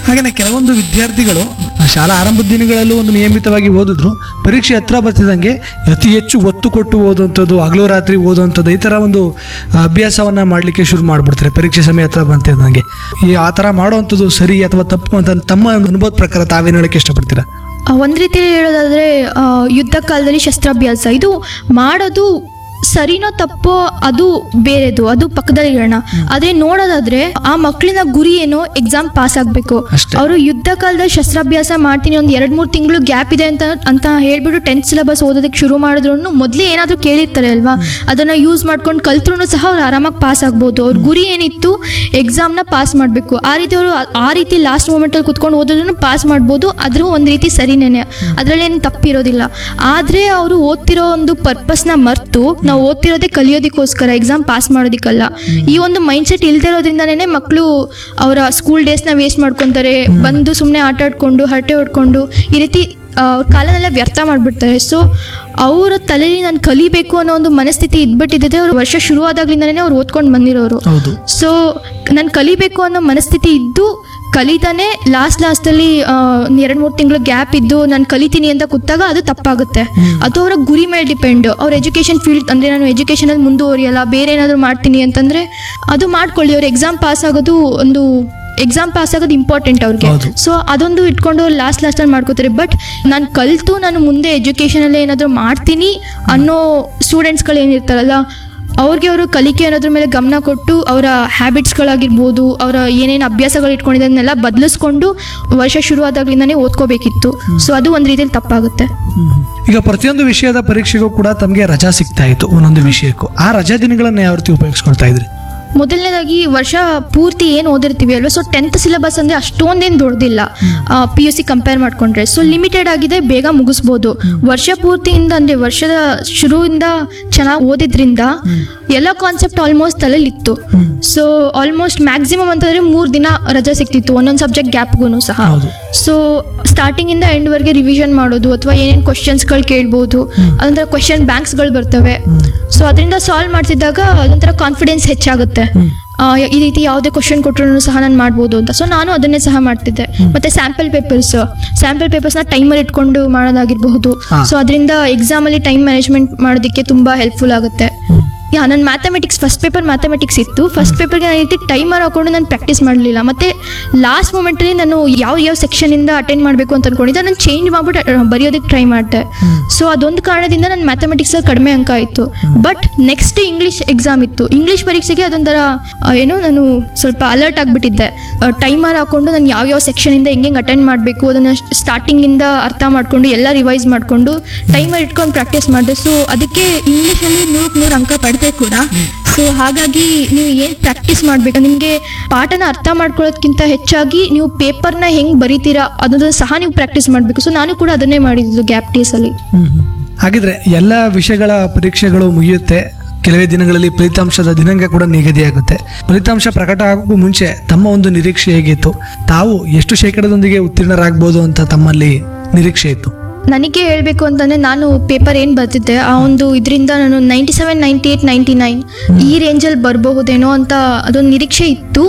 ಹಾಗೆಯೇ ಕೆಲವೊಂದು ವಿದ್ಯಾರ್ಥಿಗಳು ಆ ಶಾಲಾ ಆರಂಭದ ದಿನಗಳಲ್ಲೂ ಒಂದು ನಿಯಮಿತವಾಗಿ ಓದಿದ್ರು ಪರೀಕ್ಷೆ ಹತ್ರ ಬರ್ತಿದ್ದಂಗೆ ಅತಿ ಹೆಚ್ಚು ಒತ್ತು ಕೊಟ್ಟು ಓದುವಂಥದ್ದು ಹಗಲು ರಾತ್ರಿ ಓದುವಂಥದ್ದು ಈ ಥರ ಒಂದು ಅಭ್ಯಾಸವನ್ನು ಮಾಡಲಿಕ್ಕೆ ಶುರು ಮಾಡಿಬಿಡ್ತಾರೆ ಪರೀಕ್ಷೆ ಸಮಯ ಹತ್ರ ಬಂತಿದ್ದಂಗೆ ಈ ಆ ಥರ ಮಾಡುವಂಥದ್ದು ಸರಿ ಅಥವಾ ತಪ್ಪು ಅಂತ ತಮ್ಮ ಅನುಭವದ ಪ್ರಕಾರ ತಾವೇನು ಹೇಳಕ್ಕೆ ಇಷ್ಟಪಡ್ತೀರಾ ಆ, ಒಂದ್ ರೀತಿಯಲ್ಲಿ ಹೇಳೋದಾದ್ರೆ ಆ, ಯುದ್ಧ ಕಾಲದಲ್ಲಿ ಶಸ್ತ್ರಾಭ್ಯಾಸ ಇದು ಮಾಡೋದು ಸರಿನೋ ತಪ್ಪೋ ಅದು ಬೇರೆದು ಅದು ಪಕ್ಕದಲ್ಲಿ ಇರೋಣ ಆದ್ರೆ ನೋಡೋದಾದ್ರೆ ಆ ಮಕ್ಕಳಿನ ಗುರಿ ಏನು ಎಕ್ಸಾಮ್ ಪಾಸ್ ಆಗ್ಬೇಕು ಅಷ್ಟೇ. ಅವರು ಯುದ್ಧ ಕಾಲದಲ್ಲಿ ಶಸ್ತ್ರಾಭ್ಯಾಸ ಮಾಡ್ತೀನಿ ಒಂದ್ ಎರಡ್ ಮೂರ್ ತಿಂಗಳು ಗ್ಯಾಪ್ ಇದೆ ಅಂತ ಅಂತ ಹೇಳ್ಬಿಟ್ಟು ಟೆಂತ್ ಸಿಲೆಬಸ್ ಓದೋದಕ್ಕೆ ಶುರು ಮಾಡಿದ್ರು ಮೊದ್ಲೇ ಏನಾದ್ರೂ ಕೇಳಿರ್ತಾರೆ ಅಲ್ವಾ ಅದನ್ನ ಯೂಸ್ ಮಾಡ್ಕೊಂಡು ಕಲ್ತ್ರು ಸಹ ಅವ್ರು ಆರಾಮಾಗಿ ಪಾಸ್ ಆಗ್ಬೋದು ಅವ್ರ ಗುರಿ ಏನಿತ್ತು ಎಕ್ಸಾಮ್ನ ಪಾಸ್ ಮಾಡಬೇಕು ಆ ರೀತಿ ಅವರು ಆ ರೀತಿ ಲಾಸ್ಟ್ ಮೂಮೆಂಟಲ್ಲಿ ಕುತ್ಕೊಂಡು ಓದೋದನ್ನು ಪಾಸ್ ಮಾಡ್ಬೋದು ಆದ್ರೂ ಒಂದು ರೀತಿ ಸರಿನೇನೆ ಅದರಲ್ಲಿ ಏನು ತಪ್ಪಿರೋದಿಲ್ಲ ಆದರೆ ಅವರು ಓದ್ತಿರೋ ಒಂದು ಪರ್ಪಸ್ನ ಮರ್ತು ನಾವು ಓದ್ತಿರೋದೇ ಕಲಿಯೋದಕ್ಕೋಸ್ಕರ ಎಕ್ಸಾಮ್ ಪಾಸ್ ಮಾಡೋದಕ್ಕಲ್ಲ ಈ ಒಂದು ಮೈಂಡ್ ಸೆಟ್ ಇಲ್ದೇ ಇರೋದ್ರಿಂದನೇ ಮಕ್ಕಳು ಅವರ ಸ್ಕೂಲ್ ಡೇಸ್ನ ವೇಸ್ಟ್ ಮಾಡ್ಕೊತಾರೆ ಬಂದು ಸುಮ್ಮನೆ ಆಟ ಆಡ್ಕೊಂಡು ಹರಟೆ ಹೊಡ್ಕೊಂಡು ಈ ರೀತಿ ಅವ್ರ ಕಾಲನೆಲ್ಲ ವ್ಯರ್ಥ ಮಾಡಿಬಿಡ್ತಾರೆ ಸೊ ಅವರ ತಲೆಯಲ್ಲಿ ನಾನು ಕಲಿಬೇಕು ಅನ್ನೋ ಒಂದು ಮನಸ್ಥಿತಿ ಇದ್ಬಿಟ್ಟಿದ್ದೆ ಅವ್ರು ವರ್ಷ ಶುರುವಾದಾಗ್ಲಿಂದನೇ ಅವ್ರು ಓದ್ಕೊಂಡು ಬಂದಿರೋರು ಹೌದು ಸೊ ನಾನು ಕಲಿಬೇಕು ಅನ್ನೋ ಮನಸ್ಥಿತಿ ಇದ್ದು ಕಲಿತಾನೆ ಲಾಸ್ಟ್ ಲಾಸ್ಟಲ್ಲಿ ಎರಡು ಮೂರು ತಿಂಗಳು ಗ್ಯಾಪ್ ಇದ್ದು ನಾನು ಕಲಿತೀನಿ ಅಂತ ಕೂತಾಗ ಅದು ತಪ್ಪಾಗುತ್ತೆ ಅದು ಅವರ ಗುರಿ ಮೇಲೆ ಡಿಪೆಂಡ್ ಅವ್ರ ಎಜುಕೇಷನ್ ಫೀಲ್ಡ್ ಅಂದರೆ ನಾನು ಎಜುಕೇಷನಲ್ಲಿ ಮುಂದುವರಿಯಲ್ಲ ಬೇರೆ ಏನಾದರೂ ಮಾಡ್ತೀನಿ ಅಂತಂದರೆ ಅದು ಮಾಡ್ಕೊಳ್ಳಿ ಅವ್ರ ಎಕ್ಸಾಮ್ ಪಾಸ್ ಆಗೋದು ಒಂದು ಎಕ್ಸಾಮ್ ಪಾಸ್ ಆಗೋದು ಇಂಪಾರ್ಟೆಂಟ್ ಅವ್ರಿಗೆ ಹೌದು. ಸೊ ಅದೊಂದು ಇಟ್ಕೊಂಡು ಲಾಸ್ಟ್ ಲಾಸ್ಟಲ್ಲಿ ಮಾಡ್ಕೋತಾರೆ ಬಟ್ ನಾನು ಕಲಿತು ನಾನು ಮುಂದೆ ಎಜುಕೇಷನಲ್ಲಿ ಏನಾದರೂ ಮಾಡ್ತೀನಿ ಅನ್ನೋ ಸ್ಟೂಡೆಂಟ್ಸ್ಗಳು ಏನಿರ್ತಾರಲ್ಲ ಅವ್ರಿಗೆ ಅವರು ಕಲಿಕೆ ಅನ್ನೋದ್ರ ಮೇಲೆ ಗಮನ ಕೊಟ್ಟು ಅವರ ಹ್ಯಾಬಿಟ್ಸ್ಗಳಾಗಿರ್ಬೋದು ಅವರ ಏನೇನು ಅಭ್ಯಾಸಗಳು ಇಟ್ಕೊಂಡಿದ್ದಾರೆ ಅದನ್ನೆಲ್ಲ ಬದಲಿಸ್ಕೊಂಡು ವರ್ಷ ಶುರುವಾದಾಗ್ಲಿಂದನೇ ಓದ್ಕೋಬೇಕಿತ್ತು ಸೊ ಅದು ಒಂದು ರೀತಿಯಲ್ಲಿ ತಪ್ಪಾಗುತ್ತೆ ಈಗ ಪ್ರತಿಯೊಂದು ವಿಷಯದ ಪರೀಕ್ಷೆಗೂ ಕೂಡ ತಮಗೆ ರಜಾ ಸಿಗ್ತಾ ಇತ್ತು ಒಂದೊಂದು ವಿಷಯಕ್ಕೂ ಆ ರಜಾ ದಿನಗಳನ್ನ ಯಾವ ರೀತಿ ಉಪಯೋಗಿಸ್ಕೊಳ್ತಾ ಇದ್ರಿ ಮೊದಲನೇದಾಗಿ ವರ್ಷ ಪೂರ್ತಿ ಏನು ಓದಿರ್ತೀವಿ ಅಲ್ವಾ ಸೊ ಟೆಂತ್ ಸಿಲೆಬಸ್ ಅಂದರೆ ಅಷ್ಟೊಂದೇನು ದೊಡ್ಡದಿಲ್ಲ ಪಿ ಯು ಸಿ ಕಂಪೇರ್ ಮಾಡ್ಕೊಂಡ್ರೆ ಸೊ ಲಿಮಿಟೆಡ್ ಆಗಿದೆ ಬೇಗ ಮುಗಿಸ್ಬೋದು ವರ್ಷ ಪೂರ್ತಿಯಿಂದ ಅಂದರೆ ವರ್ಷದ ಶುರುವಿಂದ ಚೆನ್ನಾಗಿ ಓದಿದ್ರಿಂದ ಎಲ್ಲ ಕಾನ್ಸೆಪ್ಟ್ ಆಲ್ಮೋಸ್ಟ್ ತಲೆಯಲ್ಲಿ ಇತ್ತು ಸೊ ಆಲ್ಮೋಸ್ಟ್ ಮ್ಯಾಕ್ಸಿಮಮ್ ಅಂತಂದರೆ ಮೂರು ದಿನ ರಜೆ ಸಿಕ್ತಿತ್ತು ಒಂದೊಂದು ಸಬ್ಜೆಕ್ಟ್ ಗ್ಯಾಪ್ಗೂ ಸಹ ಹೌದು. ಸೊ ಸ್ಟಾರ್ಟಿಂಗ್ ಇಂದ ಎಂಡ್ ವರೆಗೆ ರಿವಿಷನ್ ಮಾಡೋದು ಅಥವಾ ಏನೇನು ಕ್ವಶನ್ಸ್ಗಳು ಕೇಳ್ಬೋದು ಅದೊಂಥರ ಕ್ವಶನ್ ಬ್ಯಾಂಕ್ಸ್ಗಳು ಬರ್ತವೆ ಸೊ ಅದರಿಂದ ಸಾಲ್ವ್ ಮಾಡ್ತಿದ್ದಾಗ ಅದೊಂಥರ ಕಾನ್ಫಿಡೆನ್ಸ್ ಹೆಚ್ಚಾಗುತ್ತೆ ಆ, ಈ ರೀತಿ ಯಾವುದೇ ಕ್ವಶನ್ ಕೊಟ್ಟರು ಸಹ ನಾನು ಮಾಡ್ಬೋದು ಅಂತ ಸೊ ನಾನು ಅದನ್ನೇ ಸಹ ಮಾಡ್ತಿದ್ದೆ ಮತ್ತೆ ಸ್ಯಾಂಪಲ್ ಪೇಪರ್ಸ್ ಸ್ಯಾಂಪಲ್ ಪೇಪರ್ಸ್ನ ಟೈಮಲ್ಲಿ ಇಟ್ಕೊಂಡು ಮಾಡೋದಾಗಿರಬಹುದು ಹಾ. ಸೊ ಅದರಿಂದ ಎಕ್ಸಾಮಲ್ಲಿ ಟೈಮ್ ಮ್ಯಾನೇಜ್ಮೆಂಟ್ ಮಾಡೋದಕ್ಕೆ ತುಂಬ ಹೆಲ್ಪ್ಫುಲ್ ಆಗುತ್ತೆ ಯಾ ನನ್ನ ಮ್ಯಾಥಮೆಟಿಕ್ಸ್ ಫಸ್ಟ್ ಪೇಪರ್ ಮ್ಯಾಥಮೆಟಿಕ್ಸ್ ಇತ್ತು ಫಸ್ಟ್ ಪೇಪರ್ಗೆ ನಾನು ಈ ರೀತಿ ಟೈಮರ್ ಹಾಕೊಂಡು ನಾನು ಪ್ರಾಕ್ಟೀಸ್ ಮಾಡಲಿಲ್ಲ ಮತ್ತೆ ಲಾಸ್ಟ್ ಮೂಮೆಂಟಲ್ಲಿ ನಾನು ಯಾವ ಯಾವ ಸೆಕ್ಷನಿಂದ ಅಟೆಂಡ್ ಮಾಡಬೇಕು ಅಂತ ಅನ್ಕೊಂಡಿದ್ದೆ ನಾನು ಚೇಂಜ್ ಮಾಡ್ಬಿಟ್ಟು ಅಹ್, ಬರೆಯೋದಕ್ಕೆ ಟ್ರೈ ಮಾಡಿದೆ ಸೊ ಅದೊಂದು ಕಾರಣದಿಂದ ನನ್ನ ಮ್ಯಾಥಮೆಟಿಕ್ಸ್ ಕಡಿಮೆ ಅಂಕ ಆಯಿತು ಬಟ್ ನೆಕ್ಸ್ಟ್ ಇಂಗ್ಲೀಷ್ ಎಕ್ಸಾಮ್ ಇತ್ತು ಇಂಗ್ಲೀಷ್ ಪರೀಕ್ಷೆಗೆ ಅದೊಂಥರ ಆ, ಏನು ನಾನು ಸ್ವಲ್ಪ ಅಲರ್ಟ್ ಆಗಿಬಿಟ್ಟಿದ್ದೆ ಟೈಮರ್ ಹಾಕೊಂಡು ನಾನು ಯಾವ ಯಾವ ಸೆಕ್ಷನಿಂದ ಹೆಂಗೆ ಅಟೆಂಡ್ ಮಾಡಬೇಕು ಅದನ್ನು ಸ್ಟಾರ್ಟಿಂಗಿಂದ ಅರ್ಥ ಮಾಡಿಕೊಂಡು ಎಲ್ಲ ರಿವೈಸ್ ಮಾಡಿಕೊಂಡು ಟೈಮರ್ ಇಟ್ಕೊಂಡು ಪ್ರಾಕ್ಟೀಸ್ ಮಾಡಿದೆ ಸೊ ಅದಕ್ಕೆ ಇಂಗ್ಲೀಷಲ್ಲಿ ನೂರಕ್ಕೆ ನೂರು ಅಂಕ ಪಡೆದೆ ಕೂಡ ಸೊ ಹಾಗಾಗಿ ನೀವು ಏನು ಪ್ರಾಕ್ಟೀಸ್ ಮಾಡಬೇಕು ನಿಮಗೆ ಪಾಠನ ಅರ್ಥ ಮಾಡ್ಕೊಳ್ಳೋದಕ್ಕಿಂತ ಹೆಚ್ಚಾಗಿ ನೀವು ಪೇಪರ್ನ ಹೆಂಗೆ ಬರಿತೀರಾ ಅದನ್ನು ಸಹ ನೀವು ಪ್ರಾಕ್ಟೀಸ್ ಮಾಡಬೇಕು ಸೊ ನಾನು ಕೂಡ ಅದನ್ನೇ ಮಾಡಿದ್ದು ಗ್ಯಾಪ್ ಡೇಸಲ್ಲಿ ಹಾಗಿದ್ರೆ ಎಲ್ಲ ವಿಷಯಗಳ ಪರೀಕ್ಷೆಗಳು ಮುಗಿಯುತ್ತೆ ಕೆಲವೇ ದಿನಗಳಲ್ಲಿ ಫಲಿತಾಂಶದ ದಿನಾಂಕ ಕೂಡ ನಿಗದಿಯಾಗುತ್ತೆ ಫಲಿತಾಂಶ ಪ್ರಕಟ ಆಗೋಕ್ಕೂ ಮುಂಚೆ ತಮ್ಮ ಒಂದು ನಿರೀಕ್ಷೆ ಹೇಗಿತ್ತು ತಾವು ಎಷ್ಟು ಶೇಕಡದೊಂದಿಗೆ ಉತ್ತೀರ್ಣರಾಗ್ಬೋದು ಅಂತ ತಮ್ಮಲ್ಲಿ ನಿರೀಕ್ಷೆ ಇತ್ತು ನನಗೆ ಹೇಳಬೇಕು ಅಂತಂದರೆ ನಾನು ಪೇಪರ್ ಏನು ಬರ್ತಿದ್ದೆ ಆ ಒಂದು ಇದರಿಂದ ನಾನು ninety seven ninety eight ninety nine ಈ ರೇಂಜಲ್ಲಿ ಬರಬಹುದೇನೋ ಅಂತ ಅದೊಂದು ನಿರೀಕ್ಷೆ ಇತ್ತು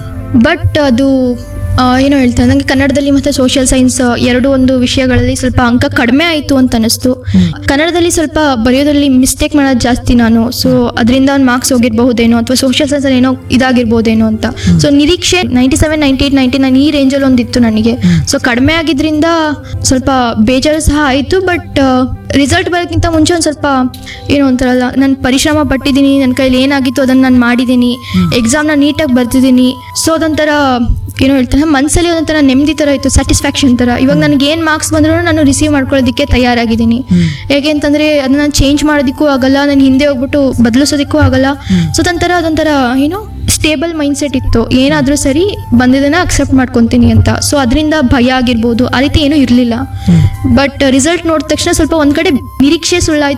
ಬಟ್ ಅದು ಆ, ಏನೋ ಹೇಳ್ತಾರೆ ನನಗೆ ಕನ್ನಡದಲ್ಲಿ ಮತ್ತು ಸೋಷಿಯಲ್ ಸೈನ್ಸ್ ಎರಡು ಒಂದು ವಿಷಯಗಳಲ್ಲಿ ಸ್ವಲ್ಪ ಅಂಕ ಕಡಿಮೆ ಆಯಿತು ಅಂತ ಅನಿಸ್ತು ಕನ್ನಡದಲ್ಲಿ ಸ್ವಲ್ಪ ಬರೆಯೋದ್ರಲ್ಲಿ ಮಿಸ್ಟೇಕ್ ಮಾಡೋದು ಜಾಸ್ತಿ ನಾನು ಸೊ ಅದರಿಂದ ಒಂದು ಮಾರ್ಕ್ಸ್ ಹೋಗಿರಬಹುದೇನೋ ಅಥವಾ ಸೋಷಿಯಲ್ ಸೈನ್ಸಲ್ಲಿ ಏನೋ ಇದಾಗಿರ್ಬೋದೇನೋ ಅಂತ ಸೊ ನಿರೀಕ್ಷೆ ninety seven ninety eight ninety nine ಈ ರೇಂಜಲ್ಲಿ ಒಂದಿತ್ತು ನನಗೆ ಸೊ ಕಡಿಮೆ ಆಗಿದ್ರಿಂದ ಸ್ವಲ್ಪ ಬೇಜಾರು ಸಹ ಆಯಿತು ಬಟ್ ರಿಸಲ್ಟ್ ಬರೋಕ್ಕಿಂತ ಮುಂಚೆ ಒಂದು ಸ್ವಲ್ಪ ಏನೋ ಒಂಥರಲ್ಲ ನಾನು ಪರಿಶ್ರಮ ಪಟ್ಟಿದ್ದೀನಿ ನನ್ನ ಕೈಲಿ ಏನಾಗಿತ್ತು ಅದನ್ನು ನಾನು ಮಾಡಿದ್ದೀನಿ ಎಕ್ಸಾಮ್ನ ನೀಟಾಗಿ ಬರ್ತಿದ್ದೀನಿ ಸೊ ಅದೊಂಥರ ಏನೋ ಹೇಳ್ತಾರೆ ಮನಸ್ಸಲ್ಲಿ ಒಂಥರ ನೆಮ್ಮದಿ ಥರ ಇತ್ತು ಸ್ಯಾಟಿಸ್ಫ್ಯಾಕ್ಷನ್ ಥರ ಇವಾಗ ನನಗೆ ಏನು ಮಾರ್ಕ್ಸ್ ಬಂದರೂ ನಾನು ರಿಸೀವ್ ಮಾಡ್ಕೊಳ್ಳೋದಕ್ಕೆ ತಯಾರಾಗಿದ್ದೀನಿ ಹೇಗೆ ಅಂತಂದರೆ ಅದನ್ನ ನಾನು ಚೇಂಜ್ ಮಾಡೋದಕ್ಕೂ ಆಗಲ್ಲ ನಾನು ಹಿಂದೆ ಹೋಗ್ಬಿಟ್ಟು ಬದಲಿಸೋದಕ್ಕೂ ಆಗಲ್ಲ ಸೊ ಅದೊಂಥರ ಅದೊಂಥರ ಏನು ಸ್ಟೇಬಲ್ ಮೈಂಡ್ ಸೆಟ್ ಇತ್ತು ಏನಾದರೂ ಸರಿ ಬಂದಿದ್ದನ್ನ ಅಕ್ಸೆಪ್ಟ್ ಮಾಡ್ಕೊತೀನಿ ಅಂತ ಸೊ ಅದರಿಂದ ಭಯ ಆಗಿರ್ಬೋದು ಆ ರೀತಿ ಏನೂ ಇರಲಿಲ್ಲ ಬಟ್ ರಿಸಲ್ಟ್ ನೋಡಿದ ತಕ್ಷಣ ಸ್ವಲ್ಪ ಒಂದು ಕಡೆ ನಿರೀಕ್ಷೆ ಸುಳ್ಳಾಯ್ತು